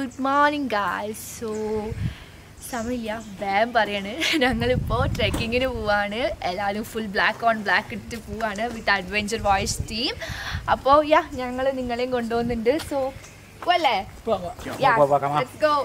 Good morning guys so സമയമില്ല വേം പറയാണ് ഞങ്ങളിപ്പോൾ ട്രെക്കിങ്ങിന് പോവാണ് എല്ലാവരും ഫുൾ ബ്ലാക്ക് ഓൺ ബ്ലാക്ക് ഇട്ട് പോവാണ് വിത്ത് അഡ്വഞ്ചർ വോയിസ് ടീം അപ്പോൾ യാ ഞങ്ങൾ നിങ്ങളെയും കൊണ്ടുപോകുന്നുണ്ട് സോ അല്ലേ Yeah, let's go.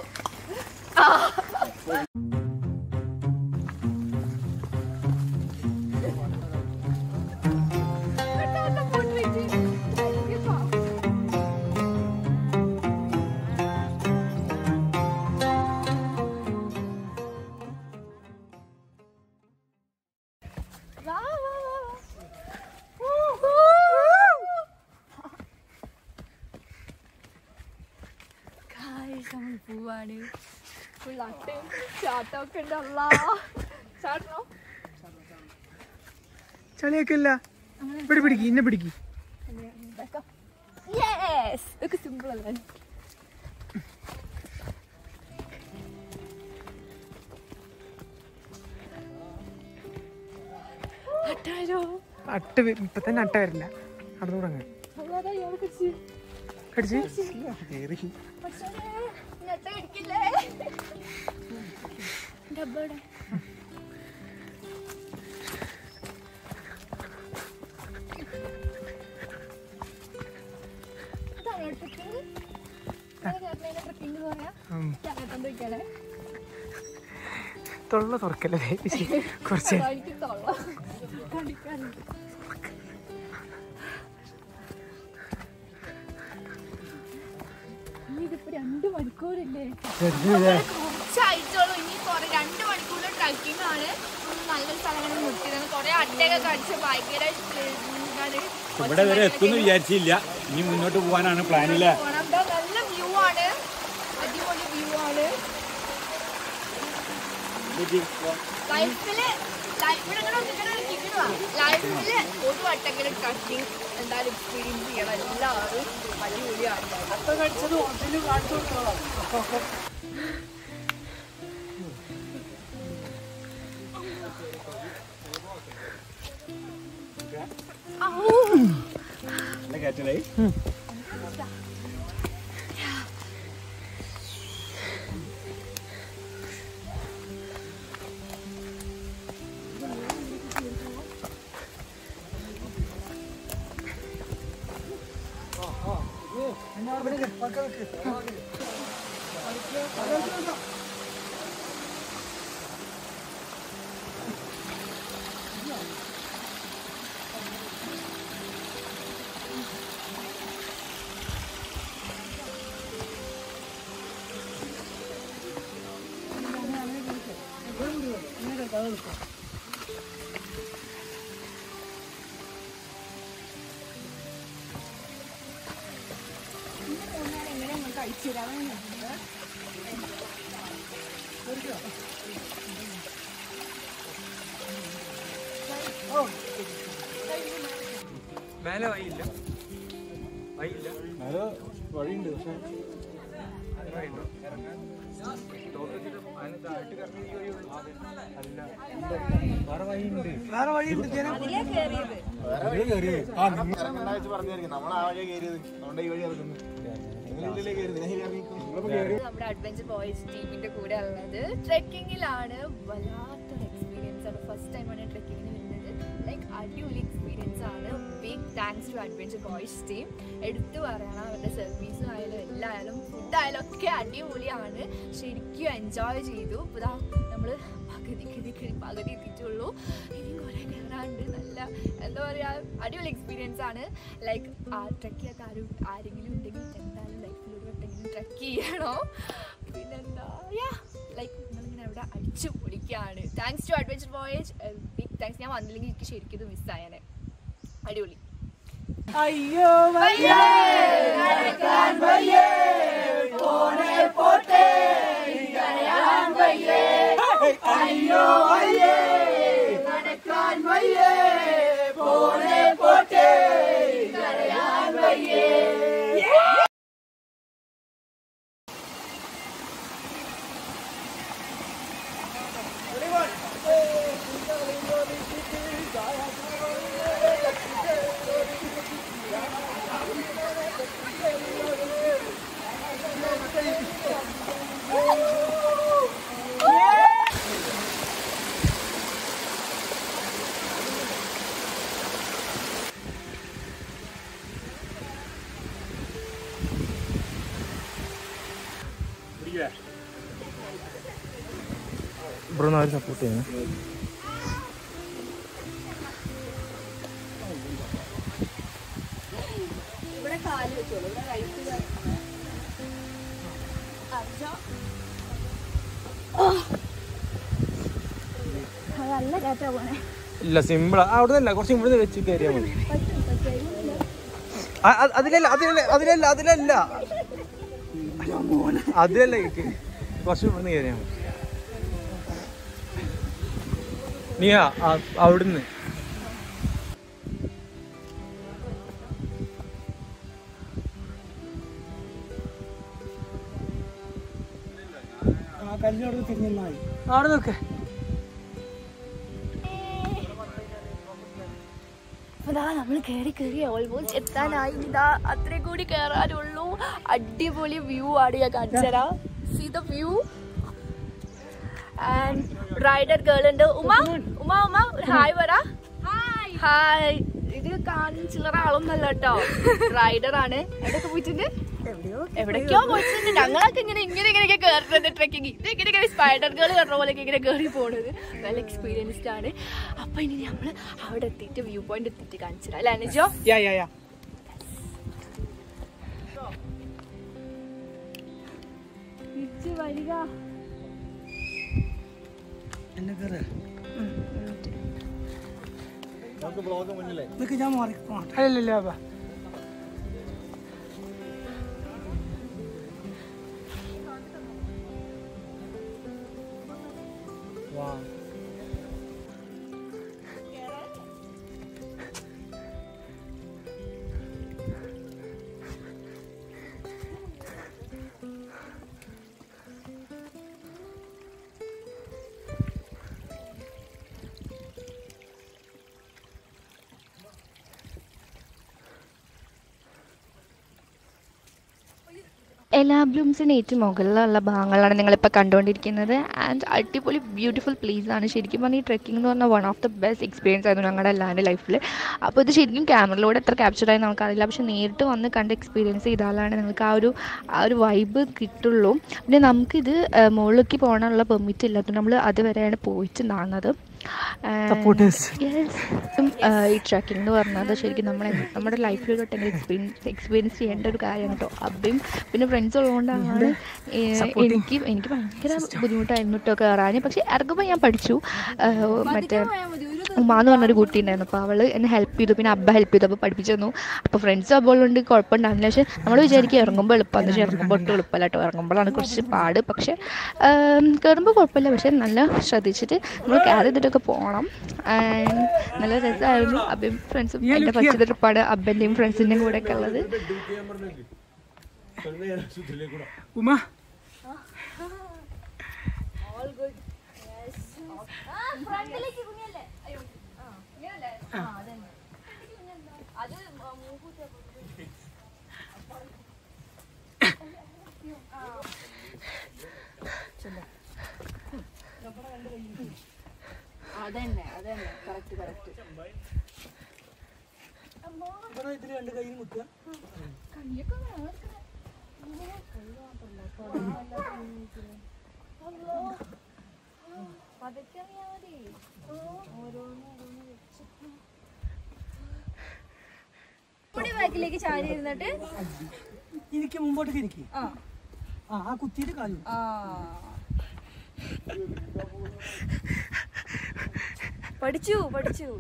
വാ, വാ, വാ, വാ. Guys, നമ്മൾ പോവാണ് ഫുൾ അട്ടയും ചാട്ടമൊക്കെ ഉണ്ടല്ല ചാട്ടണോ ചളിയൊക്കെ ഇല്ല ഇവിടെ പിടിക്ക് ഇന്നെ പിടിക്ക് യെസ് ഇതൊക്കെ സിമ്പിൾ അല്ലേ അട്ടാരോ അട്ട വരും. ഇപ്പൊ തന്നെ അട്ട വരില്ല അവിടെ തുടങ്ങ അല്ലാതെ ഇയാളെ കുറിച്ച് കടിച്ച് പക്ഷേ ഞെട്ട കടിക്കില്ലേ ഡബ്ബയുടെ ഇതാണോ ട്രക്കിംഗ് ട്രക്കിംഗ് എന്ന് പറയാ ഉം. ചാട്ടം തൊള്ള തുറക്കല്ലേ കുറച്ച് എനിക്ക് തൊള്ള കടിക്കാനുണ്ട് ഇനി ഇതിപ്പോ രണ്ട് മണിക്കൂറില്ലേ കുറച്ചായിട്ടുള്ളൂ ഇനി കുറെ രണ്ട് മണിക്കൂറിന്റെ ട്രക്കിംഗ് ആണ് ഉം നല്ലൊരു സ്ഥലങ്ങളിൽ മുട്ടിയത് കുറെ അട്ടയൊക്കെ കടിച്ച് ഭയങ്കര എന്താണ് ഇവിടെ വരെ എത്തുമെന്ന് വിചാരിച്ചില്ല ഇനി മുന്നോട്ട് പോകാനാണ് പ്ലാനില്ലേ പോണം. ദാ നല്ല വ്യൂ ആണ് അടിപൊളി വ്യൂ ആണ് ലൈഫില് ഇവിടെ ഇങ്ങനെ ഒന്നിങ്ങനെ ഇരിക്കണതാ. ലൈഫില് ഒരു വട്ടെങ്കിലും ട്രക്കിംഗ് എന്തായാലും എക്സ്പീരിയൻസ് ചെയ്യണം എല്ലാവരും അടിപൊളിയാണ് അപ്പൊ കടിച്ചത് ഹോട്ടലിൽ കാണിച്ചു കൊടുത്തോളാം കയറ്റലായി മേലെ വഴിയില്ല വഴിയില്ല അത് വഴിയുണ്ട് പക്ഷെ വേറെ വഴിയുണ്ട് വേറെ വഴിയുണ്ട് ജനം രണ്ടാഴ്ച പറഞ്ഞായിരിക്കും നമ്മൾ ആ വഴിയാ കയറിയത് അതുകൊണ്ട് ഈ വഴി ഇറങ്ങുന്നു നിങ്ങൾ ഇതിലേ കയറി ഞാൻ ഇറങ്ങി നമ്മുടെ അഡ്വഞ്ചർ ബോയ്സ് ടീമിന്റെ കൂടെ ഉള്ളത് ട്രെക്കിങ്ങിലാണ് വല്ലാത്തൊരു എക്സ്പീരിയൻസ് ആണ് ഫസ്റ്റ് ടൈമാണ് ട്രെക്കിങ്ങിന് വരുന്നത് ലൈക്ക് അടിപൊളി എക്സ്പീരിയൻസ് ആണ് big thanks to adventure boys team എടുത്തു പറയണം അവരുടെ സർവീസും ആയാലും എല്ലാം ആയാലും ഫുഡ് ആയാലും ഒക്കെ അടിപൊളിയാണ് ശരിക്കും എൻജോയ് ചെയ്തു ഇപ്പോൾ ഇതാ നമ്മൾ പകുതി കിഴി പകുതി എത്തിയിട്ടുള്ളൂ ഇനി കുറേ കയറാണ്ട് നല്ല എന്താ പറയുക അടിപൊളി എക്സ്പീരിയൻസ് ആണ് ലൈക്ക് ആ ട്രക്ക് ചെയ്യാത്ത ആരും ആരെങ്കിലും ഉണ്ടെങ്കിൽ എന്തായാലും ലൈഫിൽ ഒരു വട്ടെങ്കിലും ട്രക്ക് ചെയ്യണോ പിന്നെന്താ യാ ലൈക്ക് നിങ്ങളിങ്ങനെ അവിടെ അടിച്ചു പൊളിക്കുകയാണ് thanks to adventure voyage big thanks ഞാൻ വന്നില്ലെങ്കിൽ എനിക്ക് ശരിക്കും ഇത് മിസ്സായാനെ അടിപൊളി അയ്യോ ആ തുടർന്ന് അവർ സപ്പോർട്ട് ചെയ്യുന്നു ഇവിടെ കാല് വെച്ചോളൂ ഇവിടെ റൈറ്റ് നല്ല കാറ്റാ പോണേ ഇല്ല സിമ്പിൾ അവിടെ നിന്നല്ല കുറച്ച് ഇവിടുന്ന് വെച്ച് കയറിയാൽ മതി ആ, അത് അതിലല്ല അതിലല്ല അതിലല്ല അതിലല്ല അതിലല്ല കേക്ക് കുറച്ച് ഇവിടുന്ന് കയറിയാൽ മതി നീ ആ ആ- അവിടുന്ന് ആ കല്ലിനോട് തിരിഞ്ഞാൽ അവിടെ നോക്കേ അതാ നമ്മൾ കയറി കയറി ഓൾമോസ്റ്റ് എത്താനായി ഇതാ അത്രയും കൂടി കയറാനുള്ളൂ അടിപൊളി വ്യൂ ആണ് ഞാൻ കാണിച്ചരാ see the view and rider girl ഉണ്ട് ഉമ ഉമ ഉമ ഒരു ഹായ് പറ ഹായ് ഇത് കാണിച്ചുള്ള ആളൊന്നല്ല കേട്ടോ റൈഡർ ആണ് എവിടെയൊക്കെ പോയിട്ടുണ്ട് എവിടേക്കോ പോയിട്ടുണ്ട് ഞങ്ങളൊക്കെ ഇങ്ങനെ ഇങ്ങനെ ഇങ്ങനെയൊക്കെ കയറുന്നത് ട്രെക്കിങ് ഇത് ഇങ്ങനെ ഇങ്ങനെ സ്പൈഡർ ഗേൾ കയറുന്ന പോലെയൊക്കെ ഇങ്ങനെ കയറി പോണത് വെൽ എക്സ്പീരിയൻസ്ഡ് ആണ് അപ്പൊ ഇനി നമ്മൾ അവിടെ എത്തിയിട്ട് വ്യൂ പോയിന്റ് എത്തിയിട്ട് കാണിച്ചു തരാം അല്ലേ അനുജോ യാ യാ യാ തിരിച്ച് വരിക എന്നെ കയറുക നമുക്ക് ബ്ലോഗ് മുന്നിലേ നിനക്ക് ഞാൻ മാറി പോകട്ടെ അല്ലല്ല ബാ വാ എല്ലാ ബ്ലൂംസിന് ഏറ്റവും മുകളിലുള്ള ഭാഗങ്ങളാണ് നിങ്ങളിപ്പോൾ കണ്ടുകൊണ്ടിരിക്കുന്നത് ആൻഡ് അടിപൊളി ബ്യൂട്ടിഫുൾ പ്ലേസ് ആണ് ശരിക്കും പറഞ്ഞാൽ ഈ ട്രെക്കിംഗ് എന്ന് പറഞ്ഞാൽ one of the best experience ആയിരുന്നു ഞങ്ങളുടെ എല്ലാവരുടെ ലൈഫിൽ അപ്പോൾ ഇത് ശരിക്കും ക്യാമറയിലൂടെ എത്ര ക്യാപ്ചർ ആയി നമുക്കറിയില്ല പക്ഷെ നേരിട്ട് വന്ന് കണ്ട് എക്സ്പീരിയൻസ് ചെയ്താലാണ് നിങ്ങൾക്ക് ആ ഒരു ആ ഒരു വൈബ് കിട്ടുള്ളൂ പിന്നെ നമുക്കിത് ആ, മുകളിലേക്ക് പോകാനുള്ള പെർമിറ്റ് ഇല്ലാത്തതുകൊണ്ട് നമ്മൾ അതുവരെയാണ് പോയിട്ടുണ്ടാകുന്നത് Supporters. യെസ് ഈ ട്രക്കിംഗ് എന്ന് പറഞ്ഞത് ശരിക്കും നമ്മളെ നമ്മുടെ ലൈഫിൽ തൊട്ടെങ്കിലും എക്സ്പീരിയൻസ് എക്സ്പീരിയൻസ് ചെയ്യേണ്ട ഒരു കാര്യമാണ് കേട്ടോ അബ്ബയും പിന്നെ ഫ്രണ്ട്സ് ഉള്ളതുകൊണ്ടാണ് ഏ, എനിക്ക് എനിക്ക് ഭയങ്കര ബുദ്ധിമുട്ടായിരുന്നു കേട്ടോ കയറാൻ പക്ഷെ ഇറങ്ങുമ്പോൾ ഞാൻ പഠിച്ചു ആ, മറ്റേ ഉമ്മ എന്ന് പറഞ്ഞൊരു കുട്ടി ഉണ്ടായിരുന്നു അപ്പോൾ അവൾ എന്നെ ഹെൽപ്പ് ചെയ്തു പിന്നെ അബ്ബ ഹെൽപ്പ് ചെയ്തു അപ്പോൾ പഠിപ്പിച്ചു തന്നു അപ്പോൾ ഫ്രണ്ട്സ് അബ്ബോളുണ്ട് കുഴപ്പമുണ്ടാവില്ല പക്ഷെ നമ്മൾ വിചാരിക്കും ഇറങ്ങുമ്പോൾ എളുപ്പമെന്ന് പക്ഷേ ഇറങ്ങുമ്പോൾ ഒട്ടും എളുപ്പമല്ല കേട്ടോ ഇറങ്ങുമ്പോഴാണ് കുറച്ച് പാട് പക്ഷേ കയറുമ്പോൾ കുഴപ്പമില്ല പക്ഷേ നല്ല ശ്രദ്ധിച്ചിട്ട് നമ്മൾ കയറി ചെയ്തിട്ടൊക്കെ പോകണം And നല്ല രസമായിരുന്നു അബ്ബയും ഫ്രണ്ട്സും എൻ്റെ ഫസ്റ്റ് ട്രിപ്പാണ് അബ്ബൻ്റെയും ഫ്രണ്ട്സിൻ്റെയും കൂടെ ഒക്കെ ഉള്ളത് ഉമ ഫ്രണ്ടിലേക്ക് കുഞ്ഞല്ലേ അയ്യോ ആ ഇങ്ങനല്ലേ ആ അതന്നെ അത് മൂക്കൂത്തി അതന്നെ അതന്നെ കറക്റ്റ് കറക്റ്റ് ഇവിടെ ഇതിൽ രണ്ട് കൈ മുട്ടുക കയ്യൊക്കെ പതുക്കെ മതി ഓരോന്ന് കൂടി ബാക്കിലേക്ക് ചാരി ഇരുന്നിട്ട് ഇരിക്കും മുമ്പോട്ടേക്ക് ഇരിക്കും ആ ആ ആ കുത്തിയിട്ട് കാലു ആ പഠിച്ചു പഠിച്ചു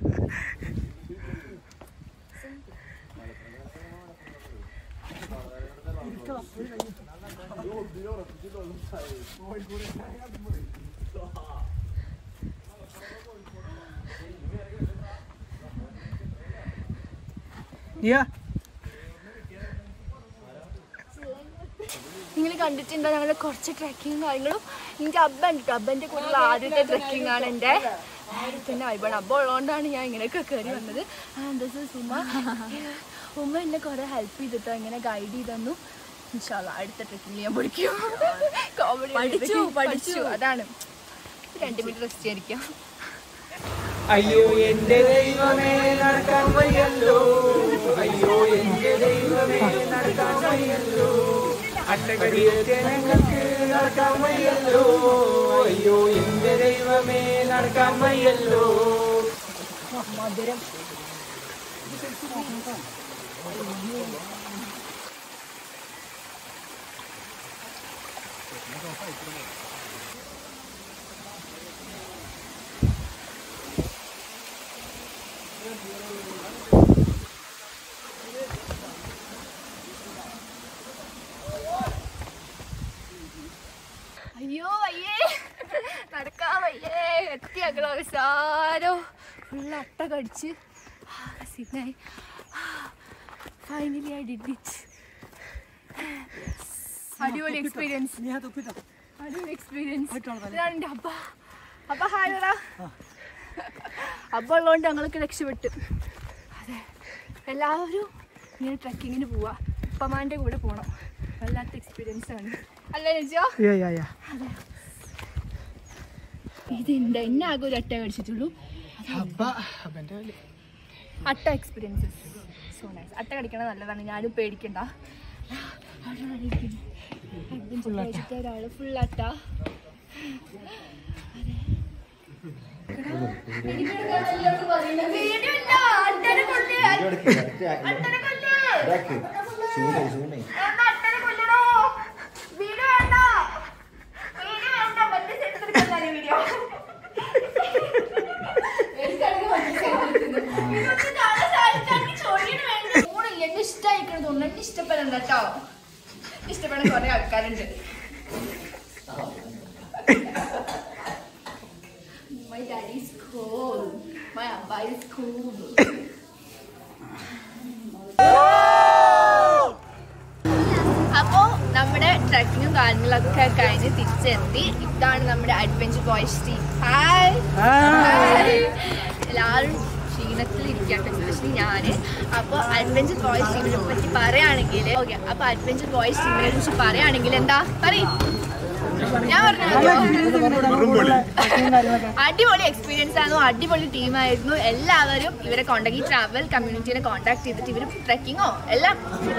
നിയ നിങ്ങൾ കണ്ടിട്ടുണ്ടോ ഞങ്ങളുടെ കുറച്ച് ട്രക്കിങ് കാര്യങ്ങളും എനിക്ക് അബ്ബ ഉണ്ട് കേട്ടോ അബ്ബൻ്റെ കൂടെയുള്ള ആദ്യത്തെ ട്രക്കിംഗ് ആണ് എൻ്റെ പിന്നെ വൈബാണ് അബ്ബ ഉള്ളതുകൊണ്ടാണ് ഞാൻ ഇങ്ങനെയൊക്കെ കയറി വന്നത് ദിസ് ഇസ് ഉമ്മ ഉമ്മ എന്നെ കുറേ ഹെൽപ്പ് ചെയ്തിട്ടോ ഇങ്ങനെ ഗൈഡ് ചെയ്ത് തന്നു ഇൻഷാല്ല അടുത്ത ട്രക്കിംഗ് ഞാൻ പഠിക്കും കോമഡി പഠിച്ചു പഠിച്ചു അതാണ് രണ്ട് മിനിറ്റ് റെസ്റ്റ് ചെയ്യാതിരിക്കാം അയ്യോ എന്റെ ദൈവമേ നടക്കാൻ വയ്യല്ലോ അയ്യോ എന്റെ ദൈവമേ നടക്കാൻ വയ്യല്ലോ അട്ടകടിയെ ജനങ്ങൾക്ക് നടക്കാൻ വയ്യല്ലോ അയ്യോ എന്റെ ദൈവമേ നടക്കാൻ വയ്യല്ലോ അയ്യോ അയ്യേ നടക്കാൻ വയ്യേ എത്തി ഞങ്ങൾ അവസാനം ഫുൾ അട്ട കടിച്ച് സിനായി ഫൈനലി ഐ ഡിഡ് ഇറ്റ് അടിപൊളി എക്സ്പീരിയൻസ് നീ ആ തൊപ്പിട്ടോ അടിപൊളി എക്സ്പീരിയൻസ് ആയിട്ടാണ് തല. ഇതാണ് എൻ്റെ അബ്ബ അബ്ബ ഹായ് പറ അബ്ബ ഉള്ളതുകൊണ്ട് ഞങ്ങൾക്ക് രക്ഷപ്പെട്ടു അതെ എല്ലാവരും ഇങ്ങനെ ട്രക്കിങ്ങിന് പോവാ ഉപ്പമാൻ്റെ കൂടെ പോകണം വല്ലാത്ത എക്സ്പീരിയൻസ് ആണ് അല്ലേ നിജോ യാ യാ യാ ഇത് എന്താ എന്നെ ആകെ ഒരു അട്ട കടിച്ചിട്ടുള്ളൂ അബ്ബ അബ്ബന്റെ വലിയ അട്ട എക്സ്പീരിയൻസസ് സോ നൈസ് അട്ട കടിക്കണ നല്ലതാണ് ഞാനും പേടിക്കണ്ട ഒരാള് ഫുൾ അട്ട എന്നെ ഇഷ്ടമായിക്കണം തോന്നുന്നു എന്നെ ഇഷ്ടപ്പെടണ്ട കേട്ടോ ഇഷ്ടപ്പെടുന്ന കുറെ ആൾക്കാരുണ്ട് My daddy's cool. My abba is cool. അപ്പോ നമ്മുടെ ട്രക്കിങ്ങും കാര്യങ്ങളൊക്കെ കഴിഞ്ഞ് തിരിച്ചെത്തി ഇതാണ് നമ്മുടെ adventure boys team hi hi എല്ലാവരും ക്ഷീണത്തിൽ ഇരിക്കട്ടെ എസ്പെഷ്യലി ഞാന് അപ്പോൾ അഡ്വഞ്ചർ ബോയ്സ് ടീമിനെ പറ്റി പറയുകയാണെങ്കിൽ ഓക്കെ അപ്പോൾ അഡ്വഞ്ചർ ബോയ്സ് ടീമിനെ കുറിച്ച് പറയുകയാണെങ്കിൽ എന്താ പറയും ഞാൻ പറഞ്ഞു അടിപൊളി എക്സ്പീരിയൻസ് ആയിരുന്നു അടിപൊളി ടീമായിരുന്നു എല്ലാവരും ഇവരെ കോണ്ടാക്ട് ഈ ട്രാവൽ കമ്മ്യൂണിറ്റിനെ കോണ്ടാക്ട് ചെയ്തിട്ട് ഇവർ ട്രക്കിങ്ങോ എല്ലാം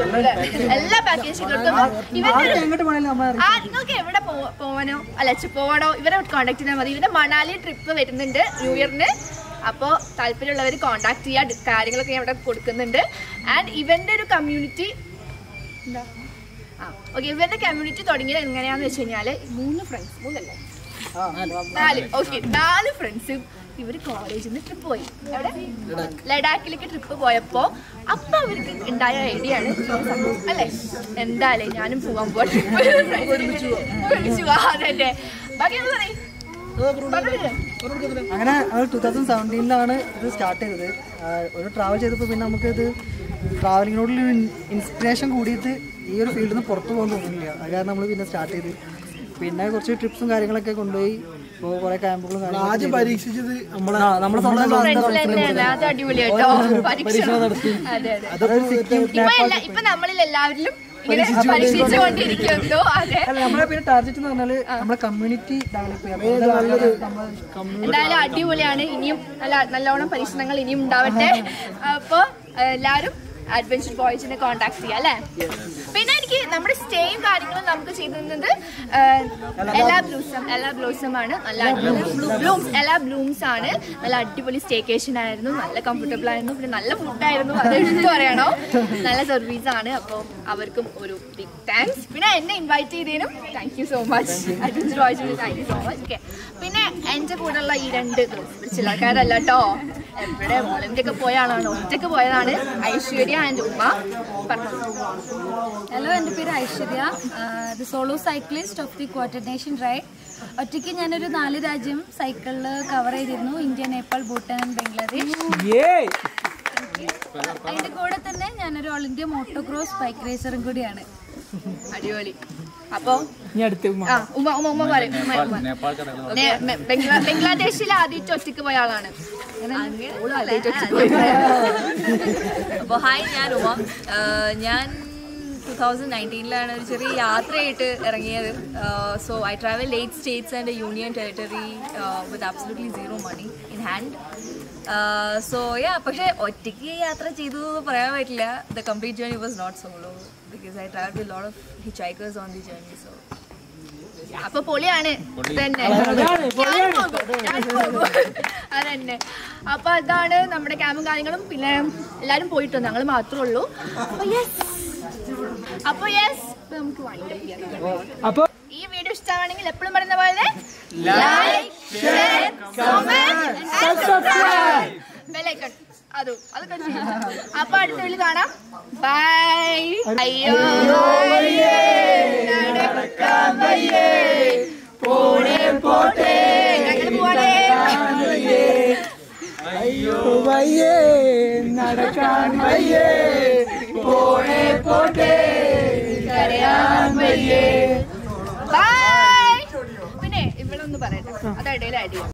എല്ലാ പാക്കേജ് ചെയ്തിട്ടും ഇവരുടെ എങ്ങോട്ട് പോണേലും നമ്മൾ ആ നിങ്ങൾക്ക് എവിടെ പോ- പോവാനോ അല്ല ചെ- പോവാനോ ഇവരെ കോണ്ടാക്ട് ചെയ്താൽ മതി ഇവരുടെ മണാലി ട്രിപ്പ് വരുന്നുണ്ട് ന്യൂ ഇയറിന് അപ്പോൾ താല്പര്യമുള്ളവർ കോണ്ടാക്ട് ചെയ്യുക ഡി- കാര്യങ്ങളൊക്കെ ഞാൻ ഇവിടെ കൊടുക്കുന്നുണ്ട് ആൻഡ് ഇവന്റെ ഒരു കമ്മ്യൂണിറ്റി എന്താ ആ ഓക്കെ ഇവരുടെ കമ്മ്യൂണിറ്റി തുടങ്ങിയത് എങ്ങനെയാന്ന് വെച്ച് കഴിഞ്ഞാൽ മൂന്ന് ഫ്രണ്ട്സ് മൂന്നല്ലേ നാല് ഓക്കെ നാല് ഫ്രണ്ട്സും ഇവര് കോളേജിൽ നിന്ന് ട്രിപ്പ് പോയി എവിടെ ലഡാക്കിലേക്ക് ട്രിപ്പ് പോയപ്പോ അപ്പൊ അവർക്ക് ഉണ്ടായ ഐഡിയ ആണ് അല്ലേ എന്തായാലും ഞാനും പോവാൻ പോവാ ട്രിപ്പ് ഒരുമിച്ച് പോവാ അതെ ബാക്കി എന്താ പറയും പറഞ്ഞില്ലേ? അങ്ങനെ ടൂ തൗസൻഡ് സെവൻറ്റീനിലാണ് ഇത് സ്റ്റാർട്ട് ചെയ്തത് ആ, ഒരു ട്രാവൽ ചെയ്തപ്പോൾ പിന്നെ നമുക്കിത് ട്രാവലിങ്ങിനോടുള്ള ഇൻസ്പിറേഷൻ കൂടിയിട്ട് ഈ ഒരു ഫീൽഡിൽ നിന്ന് പുറത്തു പോകാൻ തോന്നുന്നില്ല അത് കാരണം നമ്മൾ പിന്നെ സ്റ്റാർട്ട് ചെയ്ത് പിന്നെ കുറച്ച് ട്രിപ്സും കാര്യങ്ങളൊക്കെ കൊണ്ടുപോയി ഇപ്പോൾ കുറേ ക്യാമ്പുകളും ആദ്യം പരീക്ഷിച്ചത് നമ്മളെ നമ്മുടെ സ്വന്തം ഫ്രണ്ട്സ് തന്നെയാണ് അത് അടിപൊളിയാട്ടോ പരീക്ഷണം അതെ അതെ ഇപ്പൊ എല്ലാ ഇപ്പൊ നമ്മളിൽ എല്ലാവരിലും ഇങ്ങനെ പരീക്ഷിച്ചുകൊണ്ടിരിക്കുന്നു അതെ അല്ല നമ്മളെ പിന്നെ ടാർഗറ്റ് എന്ന് പറഞ്ഞാൽ നമ്മളെ കമ്മ്യൂണിറ്റി ഡെവലപ്പ് ചെയ്യാം നമ്മൾ എന്തായാലും അടിപൊളിയാണ് ഇനിയും നല്ല നല്ലോണം പരീക്ഷണങ്ങൾ ഇനിയും ഉണ്ടാവട്ടെ അപ്പോൾ എല്ലാവരും അഡ്വഞ്ചർ ബോയ്സിനെ കോൺടാക്ട് ചെയ്യാം അല്ലേ പിന്നെ എനിക്ക് നമ്മുടെ സ്റ്റേയും കാര്യങ്ങളും നമുക്ക് ചെയ്തു തന്നത് എല്ലാ ബ്ലൂസം എല്ലാ ബ്ലൂസം ആണ് നല്ല അടിപൊളി ബ്ലൂംസ് എല്ലാ ബ്ലൂംസ് ആണ് നല്ല അടിപൊളി സ്റ്റേക്കേഷൻ ആയിരുന്നു നല്ല കംഫർട്ടബിൾ ആയിരുന്നു പിന്നെ നല്ല ഫുഡായിരുന്നു അത് എടുത്തു പറയണോ നല്ല സർവീസ് ആണ് അപ്പോൾ അവർക്കും ഒരു ബിഗ് താങ്ക്സ് പിന്നെ എന്നെ ഇൻവൈറ്റ് ചെയ്തതിനും thank you so much adventure ബോയ്സിന് thank you so much okay പിന്നെ എൻ്റെ കൂടെയുള്ള ഈ രണ്ട് ചിലക്കാരല്ല കേട്ടോ എവിടെ മോളിൻ്റെ ഒക്കെ പോയ ആളാണ് ഒറ്റയ്ക്ക് പോയതാണ് ഐശ്വര്യ ആൻഡ് ഉമ്മ പറഞ്ഞു ഹലോ എൻ്റെ പേര് Aishwarya the solo cyclist of the coordination ride ഒറ്റയ്ക്ക് ഞാനൊരു നാല് രാജ്യം സൈക്കിളിൽ കവർ ചെയ്തിരുന്നു ഇന്ത്യ നേപ്പാൾ ഭൂട്ടാൻ ആൻഡ് ബംഗ്ലാദേശ് അതിൻ്റെ കൂടെ തന്നെ ഞാനൊരു ഓൾ ഇന്ത്യ മോട്ടോക്രോസ് ബൈക്ക് റേസറും കൂടിയാണ് അടിപൊളി അപ്പോ ഇനി അടുത്ത് ആ ഉമ്മ ഉമ്മ ഉമ്മ പറയും ഉമ്മ, ഉമ്മ. നേ- മെ- ബംഗ്ലാ- ബംഗ്ലാദേശിൽ ആദ്യമായിട്ട് ഒറ്റയ്ക്ക് പോയ ആളാണ് ഓള് ആദ്യമായിട്ട് ഒറ്റയ്ക്ക് പോയ അപ്പോൾ ഹായ് ഞാൻ ഉമ ആഹ് ഞാൻ ടു തൗസൻഡ് നയൻറ്റീനിലാണ് ഒരു ചെറിയ യാത്രയായിട്ട് ഇറങ്ങിയത് so I travel eight states and union territory with absolutely zero money in hand so yeah പക്ഷേ ഒറ്റയ്ക്ക് യാത്ര ചെയ്തു എന്ന് പറയാൻ പറ്റില്ല the complete journey was not solo because I travel lot of hitchhikers on the journey so അപ്പൊ പൊളിയാണ് തന്നെ ഞാനും പോകും, ഞാനും പോകും. അതന്നെ അപ്പൊ അതാണ് നമ്മുടെ ക്യാമ്പും കാര്യങ്ങളും പിന്നെ എല്ലാരും പോയിട്ടുണ്ട് ഞങ്ങൾ മാത്രമേ ഉള്ളൂ അപ്പൊ യെസ് അപ്പൊ യെസ് നമുക്ക് wind up ചെയ്യാം. അപ്പൊ ഈ വീഡിയോ ഇഷ്ടമാണെങ്കിൽ എപ്പോഴും പറയുന്ന പോലെ like share comment subscribe bell icon അതും അതൊക്കെ ചെയ്യണം. അപ്പൊ അടുത്ത വീഡിയോ കാണാം ബൈ അയ്യോ നടക്കാൻ വയ്യേ. പോണേ പോട്ടെ ഞങ്ങൾ പോവാനേ വയ്യേ നടക്കാൻ വയ്യേ പോണേ പോട്ടെ കരയാൻ വയ്യേ ബൈ പിന്നെ ഇവിടെ ഒന്ന് പറയട്ടെ അത് ഇടയിൽ അടി